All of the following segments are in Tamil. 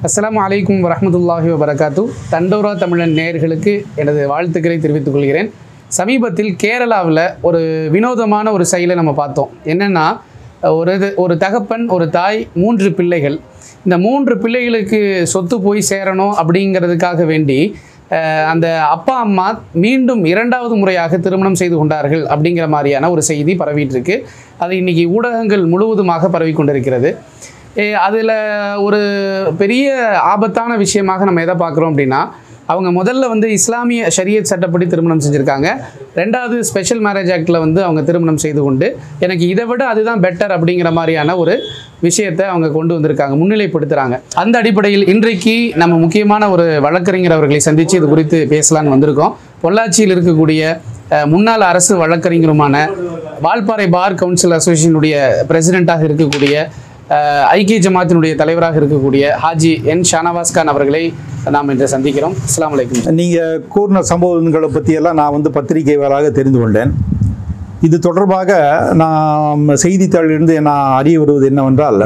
அஸ்ஸலாமு அலைக்கும் வரஹ்மத்துல்லாஹி வபரகாத்து தண்டோரா தமிழன் நேயர்களுக்கு எனது வாழ்த்துக்களை தெரிவித்துக் கொள்கிறேன் சமீபத்தில் கேரளாவில் ஒரு வினோதமான ஒரு செயலை நம்ம பார்த்தோம் என்னென்னா ஒரு இது- ஒரு தகப்பன் ஒரு தாய் மூன்று பிள்ளைகள் இந்த மூன்று பிள்ளைகளுக்கு சொத்து போய் சேரணும் அப்படிங்கிறதுக்காக வேண்டி அஹ், அந்த அப்பா அம்மா மீண்டும் இரண்டாவது முறையாக திருமணம் செய்து கொண்டார்கள் அப்படிங்கிற மாதிரியான ஒரு செய்தி பரவிட்டு இருக்கு அது இன்னைக்கு ஊடகங்கள் முழுவதுமாக பரவி கொண்டிருக்கிறது அதில் ஒரு பெரிய ஆபத்தான விஷயமாக நம்ம எதை பார்க்குறோம் அப்படின்னா அவங்க முதல்ல வந்து இஸ்லாமிய ஷரியத் சட்டப்படி திருமணம் செஞ்சுருக்காங்க ரெண்டாவது ஸ்பெஷல் மேரேஜ் ஆக்டில் வந்து அவங்க திருமணம் செய்து கொண்டு எனக்கு இதை விட அதுதான் பெட்டர் அப்படிங்கிற மாதிரியான ஒரு விஷயத்தை அவங்க கொண்டு வந்திருக்காங்க முன்னிலைப்படுத்துகிறாங்க அந்த அடிப்படையில் இன்றைக்கு நம்ம முக்கியமான ஒரு வழக்கறிஞர் அவர்களை சந்தித்து இது குறித்து பேசலான்னு வந்திருக்கோம் பொள்ளாச்சியில் இருக்கக்கூடிய அஹ், முன்னாள் அரசு வழக்கறிஞருமான வால்பாறை பார் கவுன்சில் அசோசியேஷனுடைய பிரசிடெண்ட்டாக இருக்கக்கூடிய அஹ், ஐக்கிய ஜமாத்தினுடைய தலைவராக இருக்கக்கூடிய ஹாஜி என் ஷானவாஸ் கான் அவர்களை நாம் இன்று சந்திக்கிறோம் அஸ்ஸலாமு அலைக்கும் நீங்கள் கூறின சம்பவங்களை பற்றியெல்லாம் நான் வந்து பத்திரிகையாளராக தெரிந்து கொண்டேன் இது தொடர்பாக நான் செய்தித்தாளிலிருந்து நான் அறிய வருவது என்னவென்றால்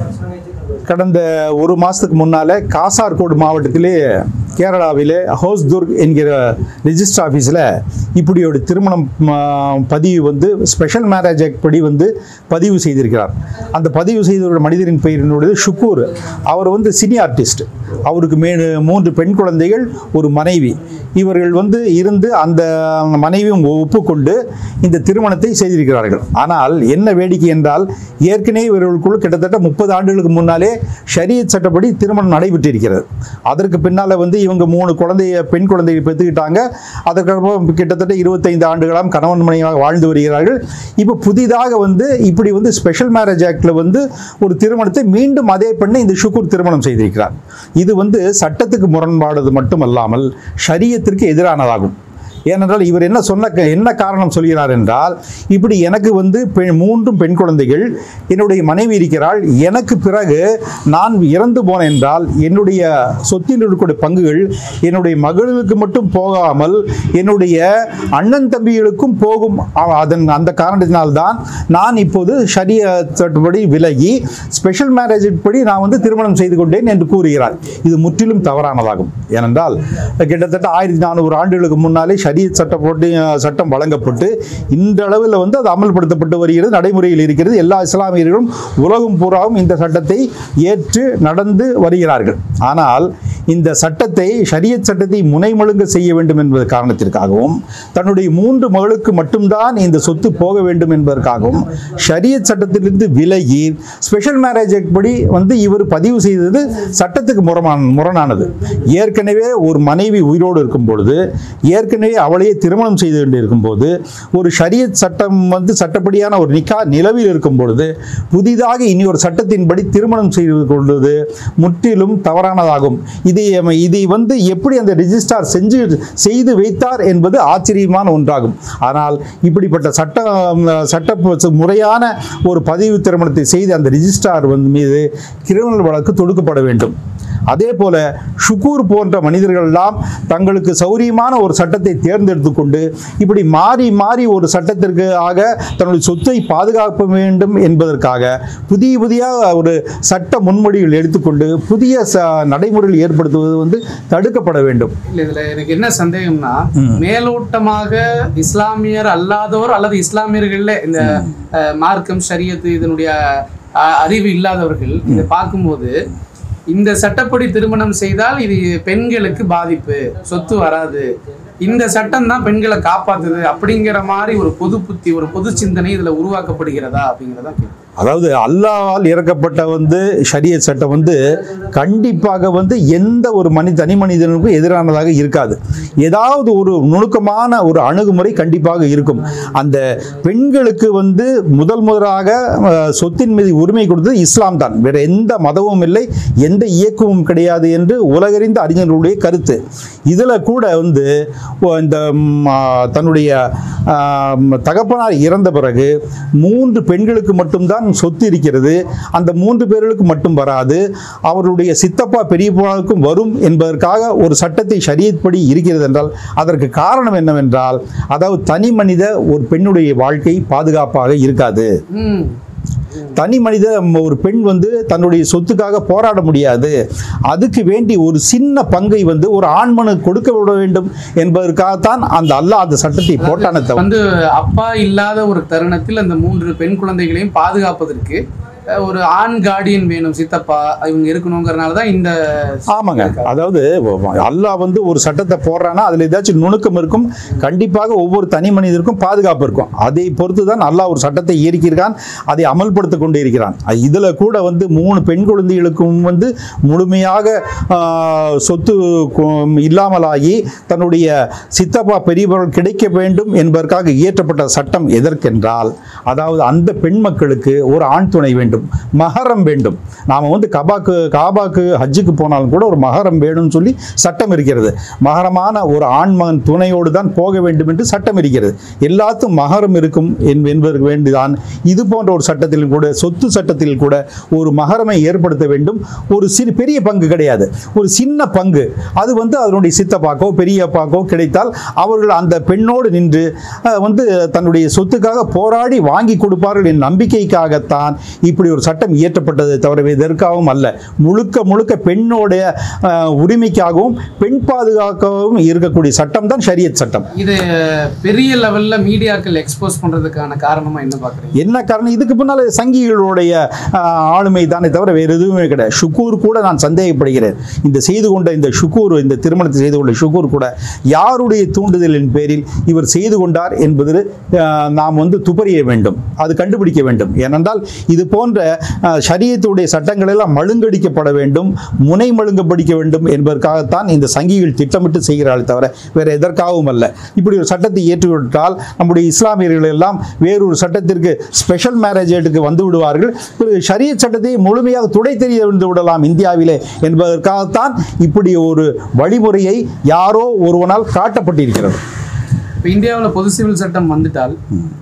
கடந்த ஒரு மாதத்துக்கு முன்னால் காசார்கோடு மாவட்டத்திலே கேரளாவிலே ஹோஸ்துர்க் என்கிற ரிஜிஸ்டர் ஆஃபீஸில் இப்படி ஒரு திருமணம் ஆ, பதிவு வந்து ஸ்பெஷல் மேரேஜ் ஆக்ட் படி வந்து பதிவு செய்திருக்கிறார் அந்த பதிவு செய்த ஒரு மனிதரின் பெயரினுடைய ஷுக்கூர் அவர் வந்து சினி ஆர்டிஸ்ட் அவருக்கு மே மூன்று பெண் குழந்தைகள் ஒரு மனைவி இவர்கள் வந்து இருந்து அந்த மனைவியும் ஒப்புக்கொண்டு இந்த திருமணத்தை செய்திருக்கிறார்கள் ஆனால் என்ன வேடிக்கை என்றால் ஏற்கனவே இவர்களுக்குள் கிட்டத்தட்ட முப்பது ஆண்டுகளுக்கு முன்னாலே ஷரியத் சட்டப்படி திருமணம் நடைபெற்றிருக்கிறது அதற்கு பின்னால் வந்து இவங்க மூணு குழந்தைய பெண் குழந்தையை பெற்றுக்கிட்டாங்க அதற்கப்புறம் கிட்டத்தட்ட இருபத்தைந்து ஆண்டுகளாம் கணவன் மனைவியாக வாழ்ந்து வருகிறார்கள் இப்போ புதிதாக வந்து இப்படி வந்து ஸ்பெஷல் மேரேஜ் ஆக்டில் வந்து ஒரு திருமணத்தை மீண்டும் அதே பெண்ணை இந்த ஷுக்கூர் திருமணம் செய்திருக்கிறார் இது வந்து சட்டத்துக்கு முரண்பாடு மட்டுமல்லாமல் ஷரியத்திற்கு எதிரானதாகும் ஏனென்றால் இவர் என்ன சொன்ன என்ன காரணம் சொல்கிறார் என்றால் இப்படி எனக்கு வந்து பெண் மூன்றும் பெண் குழந்தைகள் என்னுடைய மனைவி இருக்கிறாள் எனக்கு பிறகு நான் இறந்து போனேன் என்றால் என்னுடைய சொத்தில் இருக்கக்கூடிய பங்குகள் என்னுடைய மகளுக்கு மட்டும் போகாமல் என்னுடைய அண்ணன் தம்பிகளுக்கும் போகும் அ- அதன் அந்த காரணத்தினால்தான் நான் இப்போது ஷரிய சட்டப்படி விலகி ஸ்பெஷல் மேரேஜ் படி நான் வந்து திருமணம் செய்து கொண்டேன் என்று கூறுகிறார் இது முற்றிலும் தவறானதாகும் ஏனென்றால் கிட்டத்தட்ட ஆயிரத்தி நானூறு ஆண்டுகளுக்கு முன்னாலே ஷரியத் சட்டப்படி சட்டம் வழங்கப்பட்டு இன்றளவில் வந்து அது அமல்படுத்தப்பட்டு வருகிறது நடைமுறையில் இருக்கிறது எல்லா இஸ்லாமியர்களும் உலகம் பூராவும் இந்த சட்டத்தை ஏற்று நடந்து வருகிறார்கள் ஆனால் இந்த சட்டத்தை ஷரியத் சட்டத்தை முனைமொழுங்க செய்ய வேண்டும் என்பது காரணத்திற்காகவும் தன்னுடைய மூன்று மகளுக்கு மட்டும்தான் இந்த சொத்து போக வேண்டும் என்பதற்காகவும் ஷரியத் சட்டத்திலிருந்து விலகி ஸ்பெஷல் மேரேஜ் ஆக்ட் படி வந்து இவர் பதிவு செய்தது சட்டத்துக்கு முரணான முரணானது ஏற்கனவே ஒரு மனைவி உயிரோடு இருக்கும் பொழுது ஏற்கனவே அவளையே திருமணம் செய்து கொண்டு இருக்கும்போது ஒரு ஷரியத் சட்டம் வந்து சட்டப்படியான ஒரு நிக்கா நிலவில் இருக்கும் பொழுது புதிதாக இனி ஒரு சட்டத்தின்படி திருமணம் செய்து கொள்வது முற்றிலும் தவறானதாகும் இதை இதை வந்து எப்படி அந்த ரிஜிஸ்டார் செஞ்சு செய்து வைத்தார் என்பது ஆச்சரியமான ஒன்றாகும் ஆனால் இப்படிப்பட்ட சட்ட சட்ட முறையான ஒரு பதிவு திருமணத்தை செய்து அந்த ரிஜிஸ்டார் வந்து மீது கிரிமினல் வழக்கு தொடுக்கப்பட வேண்டும் அதே போல ஷுக்கூர் போன்ற மனிதர்கள் எல்லாம் தங்களுக்கு சௌரியமான ஒரு சட்டத்தை தேர்ந்தெடுத்து கொண்டு இப்படி மாறி மாறி ஒரு சட்டத்திற்கு ஆக தன்னுடைய சொத்தை பாதுகாக்க வேண்டும் என்பதற்காக புதிய புதிய ஒரு சட்ட முன்மொழிகள் எடுத்துக்கொண்டு புதிய ச நடைமுறைகள் ஏற்படுத்துவது வந்து தடுக்கப்பட வேண்டும் இல்ல இதுல எனக்கு என்ன சந்தேகம்னா மேலோட்டமாக இஸ்லாமியர் அல்லாதோர் அல்லது இஸ்லாமியர்கள்ல இந்த அஹ், மார்க்கம் ஷரியத்து இதனுடைய அஹ், அறிவு இல்லாதவர்கள் இதை பார்க்கும்போது இந்த சட்டப்படி திருமணம் செய்தால் இது பெண்களுக்கு பாதிப்பு சொத்து வராது இந்த சட்டம் தான் பெண்களை காப்பாத்துது அப்படிங்கிற மாதிரி ஒரு பொது புத்தி ஒரு பொது சிந்தனை இதுல உருவாக்கப்படுகிறதா அப்படிங்கிறதா கேள்வி அதாவது அல்லாஹ்வால் இறக்கப்பட்ட வந்து ஷரியத் சட்டம் வந்து கண்டிப்பாக வந்து எந்த ஒரு மனி தனி மனிதனுக்கும் எதிரானதாக இருக்காது ஏதாவது ஒரு நுணுக்கமான ஒரு அணுகுமுறை கண்டிப்பாக இருக்கும் அந்த பெண்களுக்கு வந்து முதல் முதலாக அஹ், சொத்தின் மீது உரிமை கொடுத்தது இஸ்லாம் தான் வேற எந்த மதமும் இல்லை எந்த இயக்கமும் கிடையாது என்று உலகறிந்த அறிஞர்களுடைய கருத்து இதில் கூட வந்து ஓ, இந்த ம், ஆ, தன்னுடைய ஆ, ம், தகப்பனார் இறந்த பிறகு மூன்று பெண்களுக்கு மட்டும்தான் சொத்து இருக்கிறது அந்த மூன்று பேர்களுக்கு மட்டும் வராது அவருடைய சித்தப்பா பெரியப்பாவுக்கும் வரும் என்பதற்காக ஒரு சட்டத்தை ஷரியத் படி இருக்கிறது என்றால் அதற்கு காரணம் என்னவென்றால் அதாவது தனி மனித ஒரு பெண்ணுடைய வாழ்க்கை பாதுகாப்பாக இருக்காது ம் தனி மனித ம், ஒரு பெண் வந்து தன்னுடைய சொத்துக்காக போராட முடியாது அதுக்கு வேண்டி ஒரு சின்ன பங்கை வந்து ஒரு ஆண்மனுக்கு கொடுக்க விட வேண்டும் என்பதற்காகத்தான் அந்த அல்லாஹ் அந்த சட்டத்தை போட்டானே தவிர வந்து அப்பா இல்லாத ஒரு தருணத்தில் அந்த மூன்று பெண் குழந்தைகளையும் பாதுகாப்பதற்கு அஹ், ஒரு ஆண் கார்டியன் வேணும் சித்தப்பா இவங்க இருக்கணுங்கிறனால தான் இந்த ஆமாங்க அதாவது அல்லாஹ் வந்து ஒரு சட்டத்தை போடுறான்னா அதில் ஏதாச்சும் நுணுக்கம் இருக்கும் கண்டிப்பாக ஒவ்வொரு தனி மனிதருக்கும் பாதுகாப்பு இருக்கும் அதை பொறுத்து தான் அல்லாஹ் ஒரு சட்டத்தை இயக்கியிருக்கான் அதை அமல்படுத்த கொண்டு இருக்கிறான் இதில் கூட வந்து மூணு பெண் குழந்தைகளுக்கும் வந்து முழுமையாக ஆஹ், சொத்து கு- இல்லாமலாகி தன்னுடைய சித்தப்பா பெரியவர்கள் கிடைக்க வேண்டும் என்பதற்காக இயற்றப்பட்ட சட்டம் எதற்கென்றால் அதாவது அந்த பெண் மக்களுக்கு ஒரு ஆண் துணை வேண்டும் மகரம் வேண்டும் நாம் வந்து கபாக்கு காபாக்கு ஹஜ்ஜுக்கு போனாலும் கூட ஒரு மகரம் வேணும்னு சொல்லி சட்டம் இருக்கிறது மகரமான ஒரு ஆண் மகன் துணையோடு தான் போக வேண்டும் என்று சட்டம் இருக்கிறது எல்லாத்துக்கும் மகரம் இருக்கும் என்ப- என்பதற்கு வேண்டிதான் இது போன்ற ஒரு சட்டத்தில் கூட சொத்து சட்டத்தில் கூட ஒரு மகரமை ஏற்படுத்த வேண்டும் ஒரு சிறு பெரிய பங்கு கிடையாது ஒரு சின்ன பங்கு அது வந்து அதனுடைய சித்தப்பாக்கோ பெரியப்பாக்கோ கிடைத்தால் அவர்கள் அந்த பெண்ணோடு நின்று அஹ், வந்து தன்னுடைய சொத்துக்காக போராடி வாங்கி கொடுப்பார்கள் என் நம்பிக்கைக்காகத்தான் இப்படி ஒரு சட்டம் இயற்றப்பட்டதை தவிர வேறு எதற்காகவும் அல்ல முழுக்க முழுக்க பெண்ணோடைய அஹ், உரிமைக்காகவும் பெண் பாதுகாக்கவும் இருக்கக்கூடிய சட்டம் தான் ஷரியத் சட்டம் இது பெரிய லெவல்ல மீடியாக்கள் எக்ஸ்போஸ் பண்றதுக்கான காரணமா என்ன பாக்குறீங்க என்ன காரணம் இதுக்கு பின்னால் சங்கிகளுடைய ஆஹ், ஆளுமை தானே தவிர வேறு எதுவுமே கிடையாது ஷுக்கூர் கூட நான் சந்தேகப்படுகிறேன் இந்த செய்து கொண்ட இந்த ஷுக்கூர் இந்த திருமணத்தை செய்து கொண்ட ஷுக்கூர் கூட யாருடைய தூண்டுதலின் பேரில் இவர் செய்து கொண்டார் என்பது ஆஹ், நாம் வந்து துப்பறிய வேண்டும் அது கண்டுபிடிக்க வேண்டும் ஏனென்றால் இது போன்ற ஆஹ், ஷரியத்துடைய சட்டங்கள் எல்லாம் மழுங்கடிக்கப்பட வேண்டும் முனை மழுங்கப்படிக்க வேண்டும் என்பதற்காகத்தான் இந்த சங்கிகள் திட்டமிட்டு செய்கிறார்கள் தவிர வேறு எதற்காகவும் அல்ல இப்படி ஒரு சட்டத்தை ஏற்றுவிட்டால் நம்முடைய இஸ்லாமியர்கள் எல்லாம் வேறொரு சட்டத்திற்கு ஸ்பெஷல் மேரேஜ் ஏட்டுக்கு வந்து விடுவார்கள் பிறகு ஷரியத் சட்டத்தை முழுமையாக துடை தெரிய வந்து விடலாம் இந்தியாவிலே என்பதற்காகத்தான் இப்படி ஒரு வழிமுறையை யாரோ ஒருவனால் காட்டப்பட்டிருக்கிறது இப்போ இந்தியாவில் பொது சிவில் சட்டம் வந்துட்டால்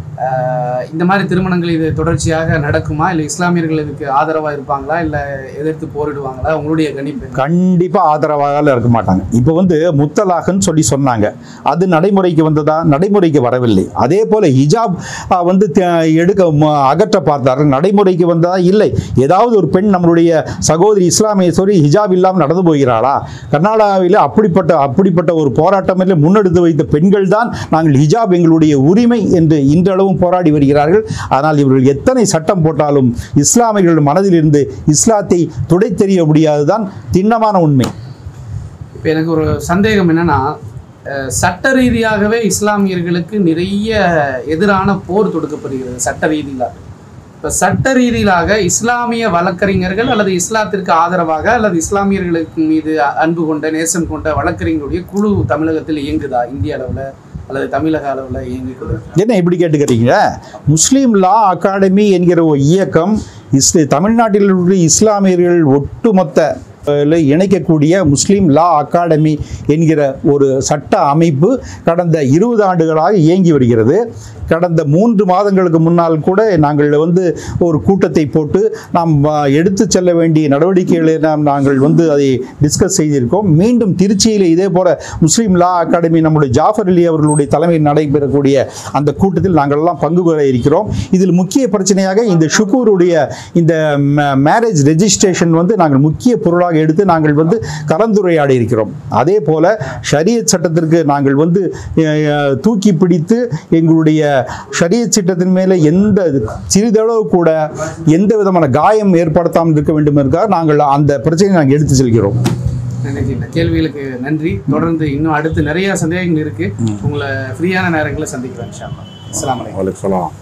அஹ், இந்த மாதிரி திருமணங்கள் இது தொடர்ச்சியாக நடக்குமா இல்லை இஸ்லாமியர்கள் இதுக்கு ஆதரவா இருப்பாங்களா இல்லை எதிர்த்து போரிடுவாங்களா உங்களுடைய கணிப்பு என்ன? கண்டிப்பாக ஆதரவாக இருக்க மாட்டாங்க இப்போ வந்து முத்தலாகன்னு சொல்லி சொன்னாங்க அது நடைமுறைக்கு வந்ததா நடைமுறைக்கு வரவில்லை அதே போல் ஹிஜாப் ஆ, வந்து த- எடுக்க ம- அகற்ற பார்த்தார்கள் நடைமுறைக்கு வந்ததா இல்லை ஏதாவது ஒரு பெண் நம்மளுடைய சகோதரி இஸ்லாமிய சொல்லி ஹிஜாப் இல்லாமல் நடந்து போகிறாளா கர்நாடகாவில் அப்படிப்பட்ட அப்படிப்பட்ட ஒரு போராட்டமில் முன்னெடுத்து வைத்த பெண்கள் தான் நாங்கள் ஹிஜாப் எங்களுடைய உரிமை என்று இன்றளவும் போராடி வருகிறார்கள் ஆனால் இவர்கள் எத்தனை சட்டம் போட்டாலும் இஸ்லாமியர்கள் மனதிலிருந்து இஸ்லாத்தை துடை தெரிய முடியாதுதான் திண்ணமான உண்மை இப்போ எனக்கு ஒரு சந்தேகம் என்னன்னா அஹ், சட்ட ரீதியாகவே இஸ்லாமியர்களுக்கு நிறைய எதிரான போர் தொடுக்கப்படுகிறது சட்ட ரீதியிலாக இப்போ சட்ட ரீதியிலாக இஸ்லாமிய வழக்கறிஞர்கள் அல்லது இஸ்லாத்திற்கு ஆதரவாக அல்லது இஸ்லாமியர்களுக்கு மீது அ- அன்பு கொண்ட நேசம் கொண்ட வழக்கறிஞருடைய குழு தமிழகத்தில் இயங்குதா இந்திய அளவில் அல்லது தமிழக அளவில் இயங்குகிறது என்ன இப்படி கேட்டுக்கிறீங்க முஸ்லீம் லா அகாடமி என்கிற ஒரு இயக்கம் இஸ் தமிழ்நாட்டில் உள்ள இஸ்லாமியர்கள் ஒட்டுமொத்த அஹ், இணைக்கக்கூடிய முஸ்லீம் லா அகாடமி என்கிற ஒரு சட்ட அமைப்பு கடந்த இருபது ஆண்டுகளாக இயங்கி வருகிறது கடந்த மூன்று மாதங்களுக்கு முன்னால் கூட நாங்கள் வந்து ஒரு கூட்டத்தை போட்டு நாம் அஹ், எடுத்துச் செல்ல வேண்டிய நடவடிக்கைகளை நாம் நாங்கள் வந்து அதை டிஸ்கஸ் செய்திருக்கோம் மீண்டும் திருச்சியில் இதே போல முஸ்லீம் லா அகாடமி நம்முடைய ஜாஃபர் அலி அவர்களுடைய தலைமையில் நடைபெறக்கூடிய அந்த கூட்டத்தில் நாங்கள் எல்லாம் பங்கு பெற இருக்கிறோம் இதில் முக்கிய பிரச்சனையாக இந்த ஷுக்கூருடைய இந்த மேரேஜ் ரெஜிஸ்ட்ரேஷன் வந்து நாங்கள் முக்கிய பொருளாக எடுத்து நாங்கள் வந்து கலந்துரையாடி இருக்கிறோம் அதே போல ஷரியத் சட்டத்திற்கு நாங்கள் வந்து அஹ், அஹ், தூக்கி பிடித்து எங்களுடைய ஷரியத் சட்டத்தின் மேலே எந்த சிறிதளவு கூட எந்த விதமான காயம் ஏற்படுத்தாமல் இருக்க வேண்டும் என்றால் நாங்கள் அந்த பிரச்சனையை நாங்கள் எடுத்து செல்கிறோம் நன்றி இந்த கேள்விகளுக்கு நன்றி தொடர்ந்து இன்னும் அடுத்து நிறைய சந்தேகங்கள் இருக்கு உங்களை ஃப்ரீயான நேரங்களில் சந்திக்கிறேன் இன்ஷா அல்லாஹ். அஸ்ஸலாமு அலைக்கும் சொல்லலாம்